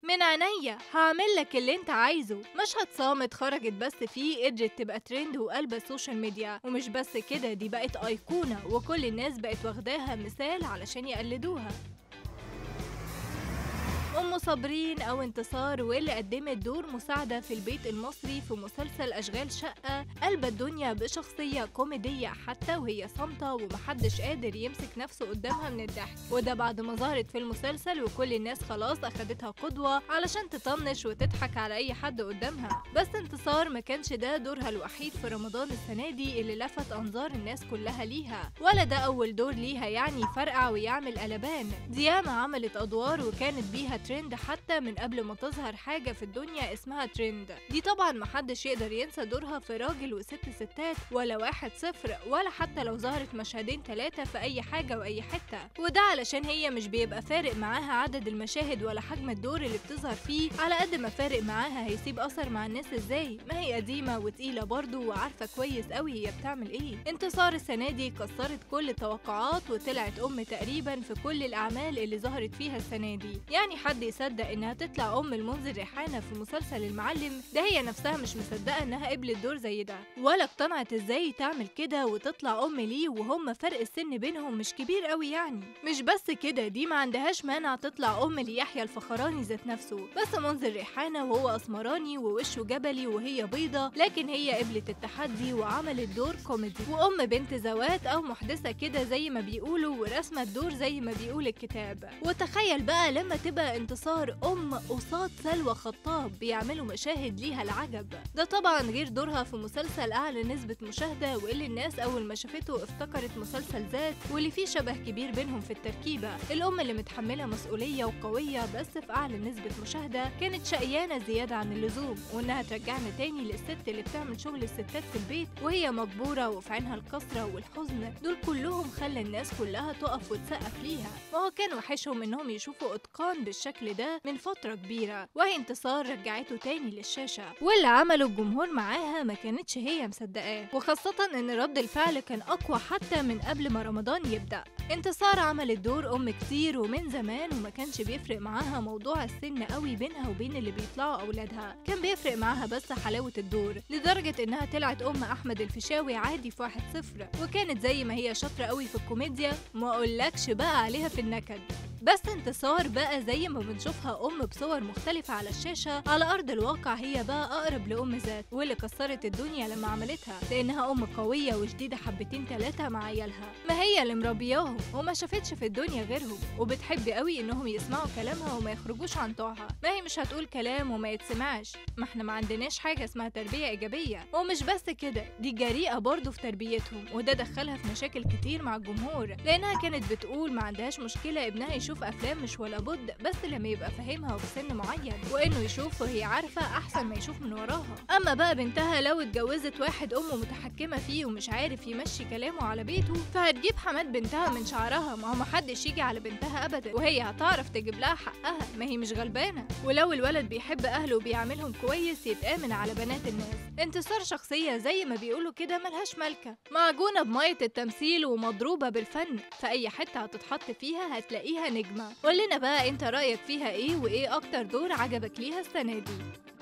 من عينيا هعمل لك اللي انت عايزه مشهد صامت خرجت بس فيه قدرت تبقى ترند وقلب السوشيال ميديا ومش بس كده دي بقت ايقونه وكل الناس بقت واخداها مثال علشان يقلدوها أم صابرين أو انتصار واللي قدمت دور مساعدة في البيت المصري في مسلسل أشغال شقة قلب الدنيا بشخصية كوميدية حتى وهي صامتة ومحدش قادر يمسك نفسه قدامها من الضحك وده بعد ما ظهرت في المسلسل وكل الناس خلاص أخدتها قدوة علشان تطنش وتضحك على أي حد قدامها بس انتصار ما كانش ده دورها الوحيد في رمضان السنة دي اللي لفت أنظار الناس كلها ليها ولا ده أول دور ليها يعني يفرقع ويعمل قلبان دياما عملت أدوار وكانت بيها ترند حتى من قبل ما تظهر حاجة في الدنيا اسمها ترند دي طبعا محدش يقدر ينسى دورها في راجل وست ستات ولا واحد صفر ولا حتى لو ظهرت مشهدين ثلاثة في أي حاجة وأي حتة وده علشان هي مش بيبقى فارق معاها عدد المشاهد ولا حجم الدور اللي بتظهر فيه على قد ما فارق معاها هيسيب أثر مع الناس ازاي ما هي قديمة وتقيلة برضه وعارفة كويس قوي هي بتعمل ايه انتصار السنة دي كسرت كل التوقعات وطلعت أم تقريبا في كل الأعمال اللي ظهرت فيها السنة دي يعني حد يصدق انها تطلع ام المنذر ريحانه في مسلسل المعلم ده هي نفسها مش مصدقه انها قبلت دور زي ده ولا اقتنعت ازاي تعمل كده وتطلع ام ليه وهم فرق السن بينهم مش كبير قوي يعني مش بس كده دي ما عندهاش مانع تطلع ام ليحيى الفخراني ذات نفسه بس منذر ريحانه وهو اسمراني ووشه جبلي وهي بيضه لكن هي قبلت التحدي وعملت دور كوميدي وام بنت زوات او محدثه كده زي ما بيقولوا ورسمه الدور زي ما بيقول الكتاب وتخيل بقى لما تبقى انتصار أم قصاد سلوى خطاب بيعملوا مشاهد ليها العجب ده طبعا غير دورها في مسلسل أعلى نسبة مشاهدة واللي الناس أول ما شافته افتكرت مسلسل ذات واللي فيه شبه كبير بينهم في التركيبة الأم اللي متحملة مسؤولية وقوية بس في أعلى نسبة مشاهدة كانت شقيانة زيادة عن اللزوم وإنها ترجعنا تاني للست اللي بتعمل شغل الستات في البيت وهي مجبورة وفي عينها الكسرة والحزن دول كلهم خلى الناس كلها تقف وتسقف ليها وهو كان وحشهم إنهم يشوفوا إتقان بالشكل ده من فترة كبيرة وهي انتصار رجعته تاني للشاشة واللي عمله الجمهور معاها ما كانتش هي مصدقاه وخاصة ان رد الفعل كان اقوى حتى من قبل ما رمضان يبدأ انتصار عملت دور ام كتير ومن زمان وما كانش بيفرق معاها موضوع السن قوي بينها وبين اللي بيطلعوا اولادها كان بيفرق معاها بس حلاوة الدور لدرجة انها طلعت ام احمد الفيشاوي عادي في واحد صفر وكانت زي ما هي شاطرة قوي في الكوميديا ما اقولكش بقى عليها في النكد بس انتصار بقى زي ما بنشوفها ام بصور مختلفة على الشاشة على ارض الواقع هي بقى اقرب لام ذات واللي كسرت الدنيا لما عملتها لانها ام قوية وشديدة حبتين تلاتة مع عيالها ما هي اللي مربياهم وما شافتش في الدنيا غيرهم وبتحب قوي انهم يسمعوا كلامها وما يخرجوش عن طوعها ما هي مش هتقول كلام وما يتسمعش ما احنا ما عندناش حاجة اسمها تربية ايجابية ومش بس كده دي جريئة برضه في تربيتهم وده دخلها في مشاكل كتير مع الجمهور لانها كانت بتقول ما عندهاش مشكلة ابنها يشوف افلام مش ولا بد بس لما يبقى فاهمها وفي سن معين وانه يشوف وهي عارفة احسن ما يشوف من وراها اما بقى بنتها لو اتجوزت واحد امه متحكمة فيه ومش عارف يمشي كلامه على بيته فهتجيب حماد بنتها من شعرها ما هو محدش يجي على بنتها ابدا وهي هتعرف تجيب لها حقها ما هي مش غلبانة ولو الولد بيحب اهله وبيعاملهم كويس يتآمن على بنات الناس انتصار شخصية زي ما بيقولوا كده ملهاش ملكة معجونة بمية التمثيل ومضروبة بالفن في اي حتة هتتحط فيها هتلاقيها نجمة قول لنا بقى انت رأيك فيها ايه وايه اكتر دور عجبك ليها السنة دي